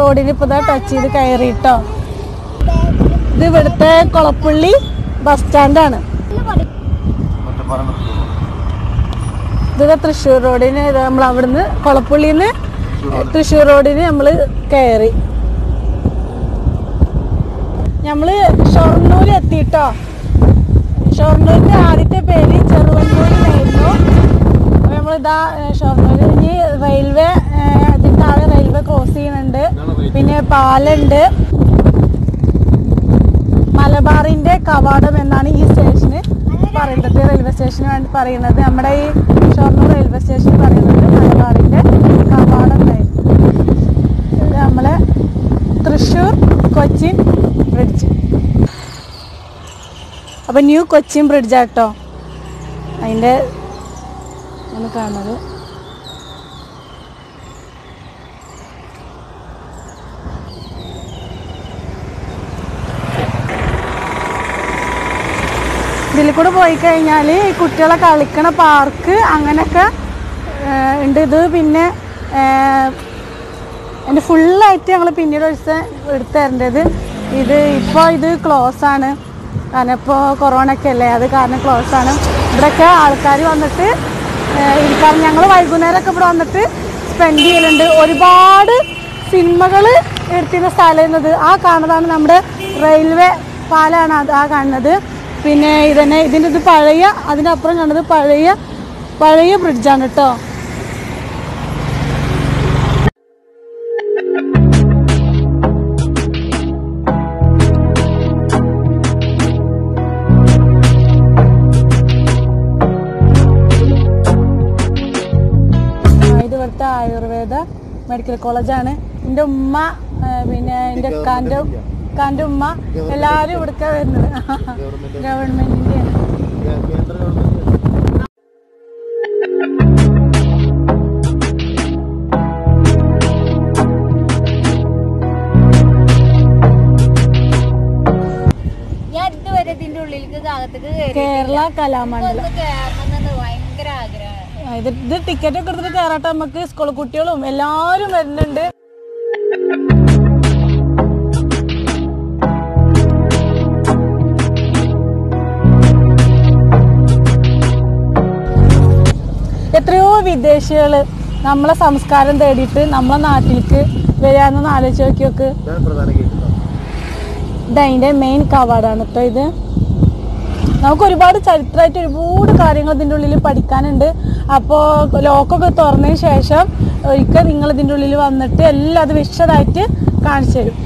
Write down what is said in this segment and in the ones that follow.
റോഡിന് ഇപ്പോൾ ടച്ച് ചെയ്ത് കയറിയിട്ടോ ഇത് ഇവിടുത്തെ കൊളപ്പള്ളി ബസ് സ്റ്റാൻഡാണ് ഇത് തൃശ്ശൂർ റോഡിന് നമ്മൾ അവിടുന്ന് കൊളപ്പള്ളിയിൽ നിന്ന് തൃശ്ശൂർ റോഡിന് നമ്മൾ കയറി നമ്മൾ ഷൊർണൂർ എത്തിയിട്ടോ ഷൊർണൂരിന്റെ ആദ്യത്തെ പേര് ചെറുവന്നൂരിലായിരുന്നു അപ്പോൾ നമ്മളിതാ ഷൊർണൂർ ഇനി റെയിൽവേ അതിന് താഴെ റെയിൽവേ ക്രോസ് ചെയ്യുന്നുണ്ട് പിന്നെ പാലുണ്ട് മലബാറിന്റെ കവാടം എന്നാണ് ഈ സ്റ്റേഷന് പറയുന്നത് റെയിൽവേ സ്റ്റേഷന് വേണ്ടി പറയുന്നത് നമ്മുടെ ഈ ഷൊർണൂർ റെയിൽവേ സ്റ്റേഷൻ പറയുന്നത് മലബാറിന്റെ കവാടം എന്നായിരുന്നു ഇത് നമ്മളെ തൃശ്ശൂർ കൊച്ചിൻ ബ്രിഡ്ജ് അപ്പൊ ന്യൂ കൊച്ചിൻ ബ്രിഡ്ജ് ആട്ടോ അതിന്റെ ആണ് കാണുന്നത് ഇതിൽ കൂടെ പോയി കഴിഞ്ഞാൽ ഈ കുട്ടികളെ കളിക്കണ പാർക്ക് അങ്ങനെയൊക്കെ ഏഹ്, ഉണ്ട് ഇത് പിന്നെ ഏഹ്, എൻ്റെ ഫുള്ളായിട്ട് ഞങ്ങൾ പിന്നീട് ഒരു ദിവസം എടുത്തു തരേണ്ടത് ഇത് ഇപ്പോൾ ഇത് ക്ലോസ് ആണ് കാരണം ഇപ്പോൾ കൊറോണ ഒക്കെ അല്ലേ അത് കാരണം ക്ലോസ് ആണ് ഇവിടെയൊക്കെ ആൾക്കാർ വന്നിട്ട് ഏഹ്, ഇരിക്കാൻ ഞങ്ങൾ വൈകുന്നേരമൊക്കെ ഇവിടെ വന്നിട്ട് സ്പെൻഡ് ചെയ്യലുണ്ട് ഒരുപാട് സിനിമകൾ എടുത്തിരുന്ന സ്ഥലം എന്നത് ആ കാണുന്നതാണ് നമ്മുടെ റെയിൽവേ പാലാണ് അത് ആ കാണുന്നത് പിന്നെ ഇതന്നെ ഇതിൻ്റെ ഇത് പഴയ അതിനപ്പുറം കാണുന്നത് പഴയ പഴയ ബ്രിഡ്ജാണ് കേട്ടോ ആ, ഇത് ഇവിടുത്തെ ആയുർവേദ മെഡിക്കൽ കോളേജാണ് എൻ്റെ ഉമ്മ ആ, പിന്നെ എൻ്റെ കാൻ്റെ കാൻ്റെ ഉമ്മ എല്ലാവരും ഇവിടുത്തെ വരുന്നത് ഗവൺമെൻറ്റിൻ്റെ ഞാൻ ഇതുവരെ ഇതിന്റെ ഉള്ളിലേക്ക് അകത്തേക്ക് കയറി കേരള കലാമണ്ഡലം ഒന്ന് കയറണമെന്ന് ഭയങ്കര ആഗ്രഹമാണ് ആ, ഇത് ഇത് ടിക്കറ്റ് ഒക്കെ എടുത്തിട്ട് കയറട്ടെ നമുക്ക് സ്കൂൾ കുട്ടികളും എല്ലാവരും വരുന്നുണ്ട് എത്രയോ വിദേശികൾ നമ്മളെ സംസ്കാരം തേടിയിട്ട് നമ്മളെ നാട്ടിലേക്ക് വരാമെന്നൊന്ന് ആലോചിച്ച് നോക്കി നോക്ക് ഇത് അതിൻ്റെ മെയിൻ കവാടാണ് കേട്ടോ ഇത് നമുക്ക് ഒരുപാട് ചരിത്രമായിട്ട് ഒരുപാട് കാര്യങ്ങൾ ഇതിൻ്റെ ഉള്ളിൽ പഠിക്കാനുണ്ട് അപ്പോൾ ലോക്കൊക്കെ തുറന്നതിന് ശേഷം ഒരിക്കൽ നിങ്ങൾ ഇതിൻ്റെ ഉള്ളിൽ വന്നിട്ട് എല്ലാം അത് വിശദമായിട്ട് കാണിച്ചു തരും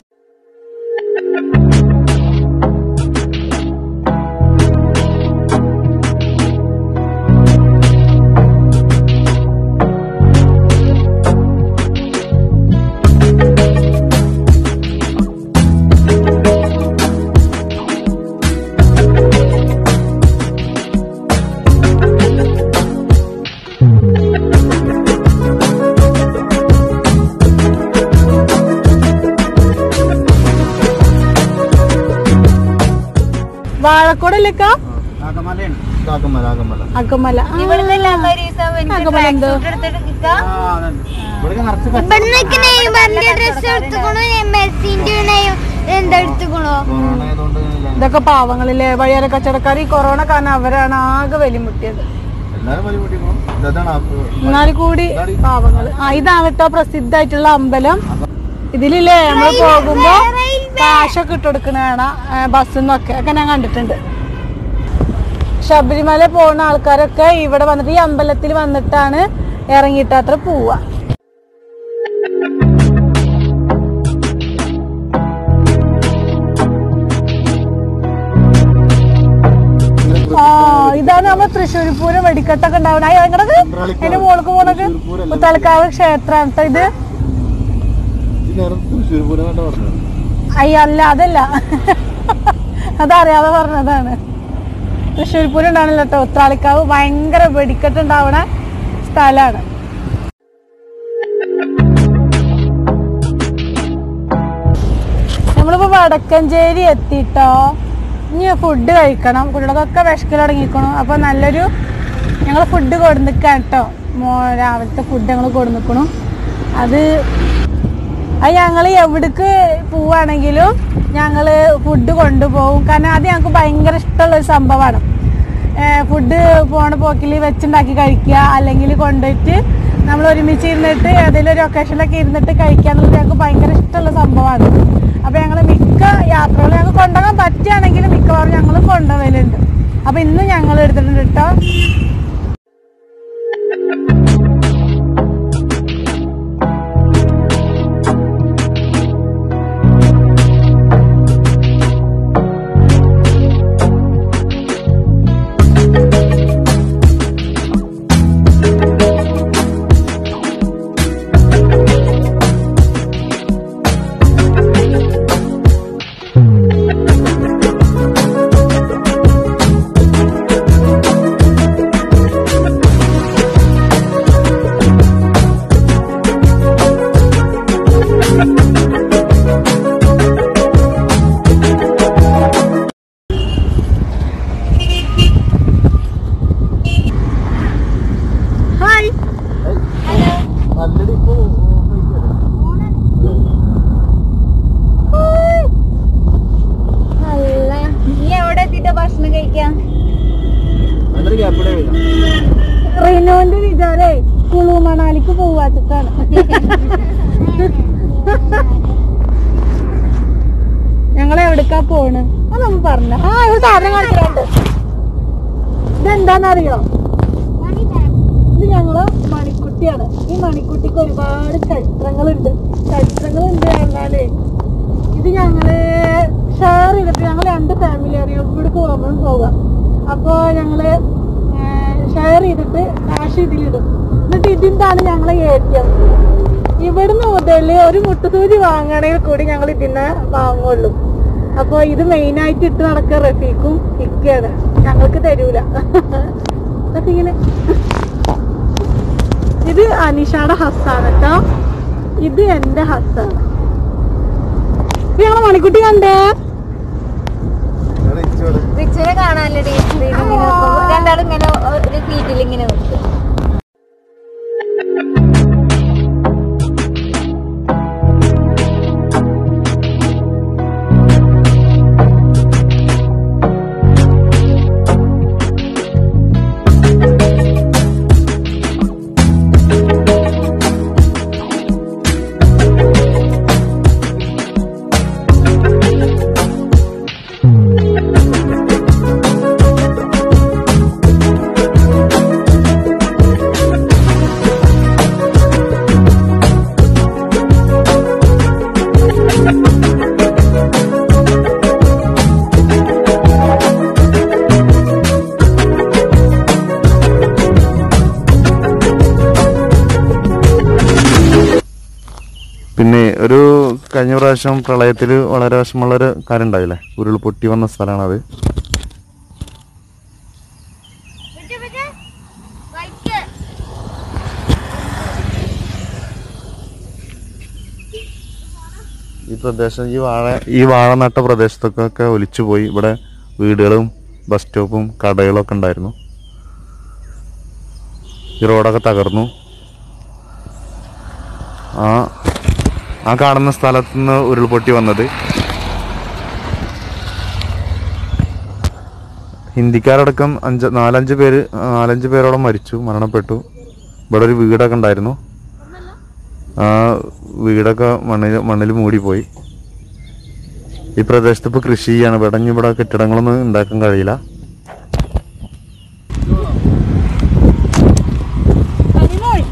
വാഴക്കോടല്ലേക്കാ കാക്കമല കാക്കമല അക്കമല ആ, ഇവിടുന്ന് ഇല്ലാത്ത ഒരു ദിവസം എനിക്ക് അകമല എന്തോ? tracksuit എടുത്തിട്ട് നിക്കാം. ഇവിടെ നിറച്ച് ഇവിടുന്നൊക്കെ നെയ്മറിന്റെ ഡ്രസ് എടുത്തുക്കണു മെസ്സിന്റെ നെയ്മ് എന്താ എടുത്തുക്കണോ കൊറോണ ആയതുകൊണ്ട് എല്ലാം- ഇതൊക്കെ പാവങ്ങളില്ലേ വഴിയോര കച്ചവടക്കാർ ഈ കൊറോണ കാരണം അവരാണ് ആകെ വലിമുട്ടിയത് എല്ലാരും വലിയ പൊട്ടിക്കണം ഇതാണ് ആപ്പ് എന്നാൽ കൂടി പാവങ്ങൾ ആ ഇതാണ് കേട്ടോ പ്രസിദ്ധമായിട്ടുള്ള അമ്പലം ഇതിലില്ലേ നമ്മൾ പോകുമ്പോ കാശൊക്കെ ഇട്ട് കൊടുക്കണ കാണാം ബസ്സിൽ നിന്നൊക്കെ ഒക്കെ ഞാൻ കണ്ടിട്ടുണ്ട് ശബരിമല പോകുന്ന ആൾക്കാരൊക്കെ ഇവിടെ വന്നിട്ട് ഈ അമ്പലത്തിൽ വന്നിട്ടാണ് ഇറങ്ങിയിട്ട് അത്ര പോവുക ആ ഇതാണ് നമ്മൾ തൃശ്ശൂർ പൂരം വെടിക്കെട്ടൊക്കെ ഉണ്ടാവണ എങ്ങടത് എന്റെ മോൾക്ക് പോണത് മുത്തലക്കാവ് ക്ഷേത്രം കേട്ടോ ഇത് ഈ നേരം തൃശ്ശൂർ പൂരം കണ്ട പറഞ്ഞത് അയ്യ അല്ല അതല്ല അതറിയാതെ പറഞ്ഞതാണ് തൃശ്ശൂർ പൂരം ഉണ്ടാണല്ലോ കേട്ടോ ഉത്രാളിക്കാവ് ഭയങ്കര വെടിക്കെട്ട് ഉണ്ടാവണ സ്ഥലമാണ് നമ്മളിപ്പോ വടക്കഞ്ചേരി എത്തിട്ടോ ഇനി ഫുഡ് കഴിക്കണം കുട്ടികൾക്കൊക്കെ വിശക്കൽ തുടങ്ങിക്കണം അപ്പൊ നല്ലൊരു ഞങ്ങൾ ഫുഡ് കൊടുന്നിക്കാം കേട്ടോ മോ രാവിലത്തെ ഫുഡ് ഞങ്ങൾ കൊടുന്നിക്കണം അത് അത് ഞങ്ങൾ എവിടേക്ക് പോവുകയാണെങ്കിലും ഞങ്ങൾ ഫുഡ് കൊണ്ടുപോകും കാരണം അത് ഞങ്ങൾക്ക് ഭയങ്കര ഇഷ്ടമുള്ള ഒരു സംഭവമാണ് ഫുഡ് പോണ പോക്കിൽ വെച്ചുണ്ടാക്കി കഴിക്കുക അല്ലെങ്കിൽ കൊണ്ടുപോയിട്ട് നമ്മൾ ഒരുമിച്ച് ഇരുന്നിട്ട് ഏതെങ്കിലും ഒരു ഒക്കേഷനിലൊക്കെ ഇരുന്നിട്ട് കഴിക്കുക എന്നുള്ളത് ഞങ്ങൾക്ക് ഭയങ്കര ഇഷ്ടമുള്ള സംഭവമാണ് അപ്പോൾ ഞങ്ങൾ മിക്ക യാത്രകളും ഞങ്ങൾക്ക് കൊണ്ടുപോകാൻ പറ്റുകയാണെങ്കിൽ മിക്കവാറും ഞങ്ങൾ കൊണ്ടുപോകലുണ്ട് അപ്പോൾ ഇന്ന് ഞങ്ങൾ എടുത്തിട്ടുണ്ട് കേട്ടോ ഹായ് നല്ലടി ഇപ്പൊ അല്ല നീ എവിടെ എത്തിയിട്ട് ഭക്ഷണം കഴിക്കാം നല്ലൊരു ഗ്യാപ്പിടെ വരാം റിനോന്റെ വിചാരേ കുളു മണാലിക്ക് പോവാച്ചിട്ടാണ് ഞങ്ങൾ എവിടേക്കാ പോണ് അതൊന്നും പറഞ്ഞ ആ ഒരു സാധനം കാണിച്ചിട്ടുണ്ട് ഇതെന്താന്നറിയോ ഇത് ഞങ്ങള് മണിക്കുട്ടിയാണ് ഈ മണിക്കുട്ടിക്ക് ഒരുപാട് ചരിത്രങ്ങളുണ്ട് ചരിത്രങ്ങളുണ്ട് പറഞ്ഞാലേ ഇത് ഞങ്ങള് ഷെയർ ചെയ്തിട്ട് ഞങ്ങൾ രണ്ട് ഫാമിലി അറിയാം ഇവിടെ പോകുമ്പോഴും പോകാം അപ്പോൾ ഞങ്ങള് ഷെയർ ചെയ്തിട്ട് കാശ് ഇതിലിടും എന്നിട്ട് ഇതിന്താണ് ഞങ്ങളെ എ ടി എം ഇവിടുന്ന് മുതൽ ഒരു മുട്ടുസൂചി വാങ്ങണമെങ്കിൽ കൂടി ഞങ്ങൾ ഇതിനെ വാങ്ങുള്ളൂ അപ്പോൾ ഇത് മെയിനായിട്ട് ഇട്ട് നടക്കുക റഫീഖും ഇക്കയാണ് ഞങ്ങൾക്ക് തരൂല റഫീഖിന് ഇത് അനിഷയുടെ ഹസ്സാണ് കേട്ടോ ഇത് എന്റെ ഹസ്സാണ് ഇത് ഞങ്ങളെ മണിക്കുട്ടി കണ്ടേ ഞാൻ ഇച്ചോടെ റിച്ചുവിനെ കാണാനല്ലേ രണ്ടാളും ഇങ്ങനെ ഒരു സീറ്റിൽ ഇങ്ങനെ വെക്കും പിന്നെ ഒരു കഴിഞ്ഞ പ്രാവശ്യം പ്രളയത്തിൽ വളരെ വിഷമമുള്ളൊരു കാര്യം ഉണ്ടായില്ലേ ഉരുൾപൊട്ടി വന്ന സ്ഥലമാണത് ഈ പ്രദേശം ഈ വാഴ ഈ വാഴ നട്ട പ്രദേശത്തൊക്കെ ഒലിച്ചു പോയി ഇവിടെ വീടുകളും ബസ് സ്റ്റോപ്പും കടകളൊക്കെ ഉണ്ടായിരുന്നു ഈ റോഡൊക്കെ തകർന്നു ആ ആ കാണുന്ന സ്ഥലത്ത് നിന്ന് ഉരുൾപൊട്ടി വന്നത് ഹിന്ദിക്കാരടക്കം അഞ്ച് നാലഞ്ച് പേര് നാലഞ്ച് പേരോളം മരിച്ചു മരണപ്പെട്ടു ഇവിടെ ഒരു വീടൊക്കെ ഉണ്ടായിരുന്നു ആ വീടൊക്കെ മണ്ണിൽ മണ്ണിൽ മൂടിപ്പോയി ഈ പ്രദേശത്ത് ഇപ്പോൾ കൃഷി ചെയ്യാണ് ഇവിടെ ഇനി ഇവിടെ കെട്ടിടങ്ങളൊന്നും ഉണ്ടാക്കാൻ കഴിയില്ല അനിമോൾ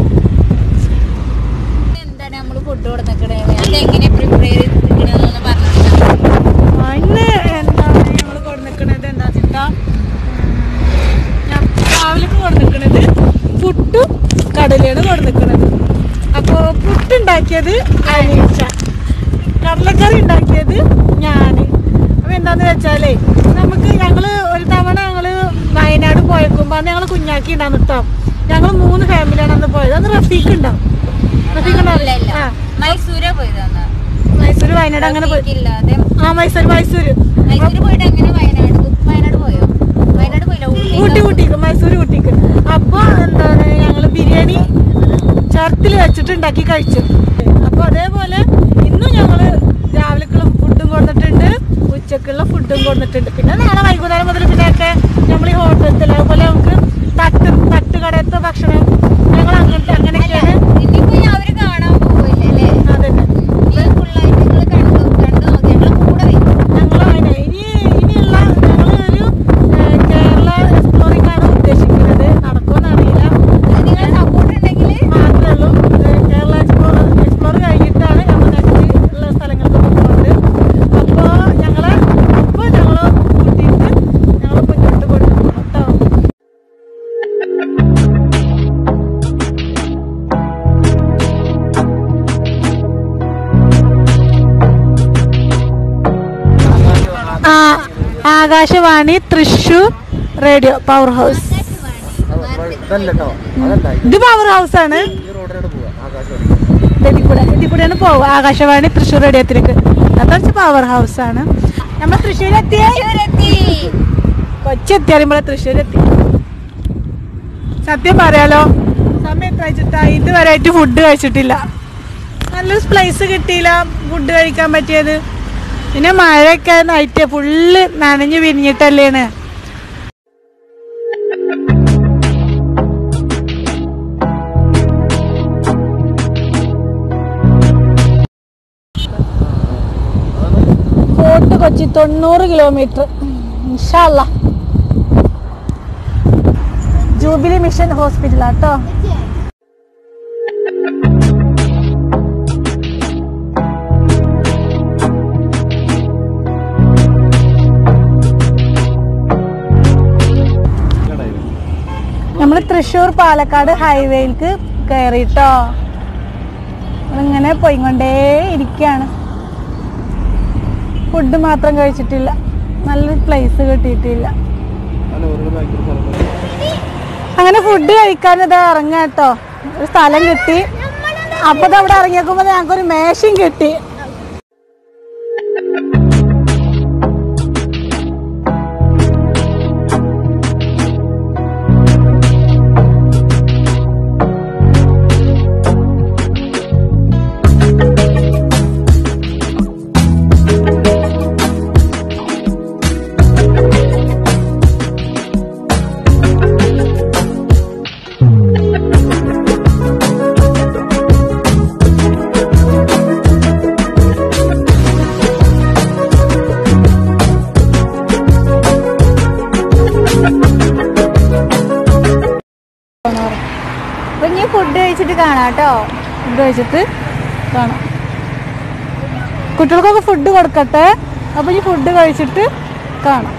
എന്താണ് നമ്മള് ഫുഡ് കൊടുക്കണേ അതെങ്ങനെ പ്രിപ്പയർ ചെയ്തിരിക്കണെന്ന് പറഞ്ഞു ഇന്ന് എന്താണ് ഞങ്ങൾ കൊടുന്നിക്കണത് എന്താ വെച്ചിട്ടാ ഞാൻ രാവിലേക്ക് കൊടുന്നിക്കണത് പുട്ടും കടലയാണ് കൊടുന്നിക്കണത് അപ്പോൾ പുട്ടുണ്ടാക്കിയത് അനീഷ കടലക്കറി ഉണ്ടാക്കിയത് ഞാൻ അപ്പോൾ എന്താന്ന് വെച്ചാലേ നമുക്ക് ഞങ്ങൾ ഒരു തവണ ഞങ്ങൾ വയനാട് പോയേക്കുമ്പോൾ അന്ന് ഞങ്ങൾ കുഞ്ഞാക്കി ഉണ്ടാകും കേട്ടോ ഞങ്ങൾ മൂന്ന് ഫാമിലിയാണ് അന്ന് പോയത് അന്ന് റഫീഖ് ഉണ്ടാവും റഫീഖ് ഇല്ല ഇല്ല ഉണ്ടാവും ആ മൈസൂരെ പോയതാണ് മൈസൂർ വയനാട് അങ്ങനെ പോയി ഇല്ലാതെ ആ മൈസൂർ മൈസൂർ മൈസൂര് പോയിട്ട് അങ്ങനെ വയനാട് വയനാട് പോയോ വയനാട് പോയില്ല ഊട്ടി ഊട്ടിക്ക് മൈസൂർ ഊട്ടിക്ക് അപ്പൊ എന്താണ് ഞങ്ങള് ബിരിയാണി ചർത്തിൽ വെച്ചിട്ട് ഉണ്ടാക്കി കഴിച്ചു അപ്പോൾ അതേപോലെ ഇന്നും ഞങ്ങള് രാവിലേക്കുള്ള ഫുഡും കൊടുത്തിട്ടുണ്ട് ഉച്ചക്കുള്ള ഫുഡും കൊടുത്തിട്ടുണ്ട് പിന്നെ നാളെ വൈകുന്നേരം മുതൽ പിന്നെയൊക്കെ നമ്മൾ ഈ ഹോട്ടലത്തിൽ അതുപോലെ നമുക്ക് തട്ട് തട്ടുകടയത്തെ ഭക്ഷണം ഞങ്ങൾ അങ്ങനത്തെ അങ്ങനെയൊക്കെയാണ് ഇനിയിപ്പോ ഞാൻ അവര് കാണാൻ പോവില്ലേ അതന്നെ നിങ്ങൾ ഫുള്ളായിട്ട് നിങ്ങൾ കണ്ടു കണ്ടു നോക്കി ഞങ്ങൾ കൂടെ വരും ഞങ്ങൾ അതിനെ ഇനി ഇനിയുള്ള ഞങ്ങളൊരു ഏഹ്, കേരള എക്സ്പ്ലോറിംഗ് ആണ് ഉദ്ദേശിക്കുന്നത് നടക്കുമെന്ന് അറിയില്ല നിങ്ങളെ സപ്പോർട്ട് ഉണ്ടെങ്കിൽ മാത്രമേ ഉള്ളൂ ഏഹ്, കേരള എക്സ്പ്ലോർ എക്സ്പ്ലോർ കഴിഞ്ഞിട്ടാണ് ഞങ്ങൾ നെക്സ്റ്റ് ഉള്ള സ്ഥലങ്ങൾക്ക് പോകുന്നത് അപ്പോൾ ഞങ്ങളെ അപ്പോൾ ഞങ്ങൾ കൂട്ടിയിട്ട് ഞങ്ങൾ മുന്നോട്ട് കൊണ്ടുപോകും കേട്ടോ ആ Akashvani Thrissur radio power house ഇത് പവർ ഹൗസ് ആണ് ഇതിക്കൂടെ ഇതിക്കൂടെയാണ് പോവുക ആകാശവാണി തൃശ്ശൂർ റേഡിയോത്തിലേക്ക് അതൊക്കെ പവർ ഹൗസ് ആണ് നമ്മൾ തൃശ്ശൂർ എത്തിയ കൊച്ചി എത്തി അറിയുമ്പോൾ തൃശ്ശൂർ എത്തി സത്യം പറയാലോ സമയം എത്ര വെച്ചിട്ടാ ഇതുവരെ ആയിട്ട് ഫുഡ് കഴിച്ചിട്ടില്ല നല്ലൊരു പ്ലേസ് കിട്ടിയില്ല ഫുഡ് കഴിക്കാൻ പറ്റിയത് പിന്നെ മഴയൊക്കെ നൈറ്റ് ഫുള്ള് നനഞ്ഞു വിരിഞ്ഞിട്ടല്ലേണ് ഫോർട്ട് കൊച്ചി തൊണ്ണൂറ് കിലോമീറ്റർ ഇൻഷാല്ല ജൂബിലി മിഷൻ ഹോസ്പിറ്റലാട്ടോ നമ്മൾ തൃശ്ശൂർ പാലക്കാട് ഹൈവേയിലേക്ക് കയറിട്ടോ ഇങ്ങനെ പോയിക്കൊണ്ടേ ഇരിക്കുകയാണ് ഫുഡ് മാത്രം കഴിച്ചിട്ടില്ല നല്ലൊരു പ്ലേസ് കിട്ടിയിട്ടില്ല അങ്ങനെ ഫുഡ് കഴിക്കാൻ ഇത് ഇറങ്ങാ കേട്ടോ ഒരു സ്ഥലം കിട്ടി അപ്പൊ ഇത് അവിടെ ഇറങ്ങിയേക്കുമ്പോ ഞങ്ങൾക്കൊരു മേശയും കിട്ടി അപ്പൊ ഇനി ഫുഡ് കഴിച്ചിട്ട് കാണാം കേട്ടോ ഫുഡ് കഴിച്ചിട്ട് കാണാം കുട്ടികൾക്കൊക്കെ ഫുഡ് കൊടുക്കട്ടെ അപ്പൊ ഈ ഫുഡ് കഴിച്ചിട്ട് കാണാം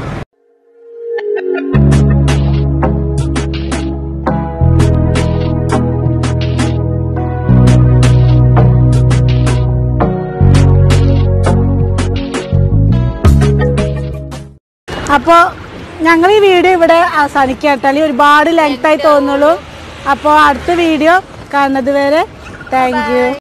അപ്പോൾ ഞങ്ങൾ ഈ വീഡിയോ ഇവിടെ അവസാനിക്കട്ടെ അല്ലെങ്കിൽ ഒരുപാട് ലെങ്ത് ആയി തോന്നുള്ളൂ അപ്പോൾ അടുത്ത വീഡിയോ കാണുന്നത് വരെ താങ്ക് യു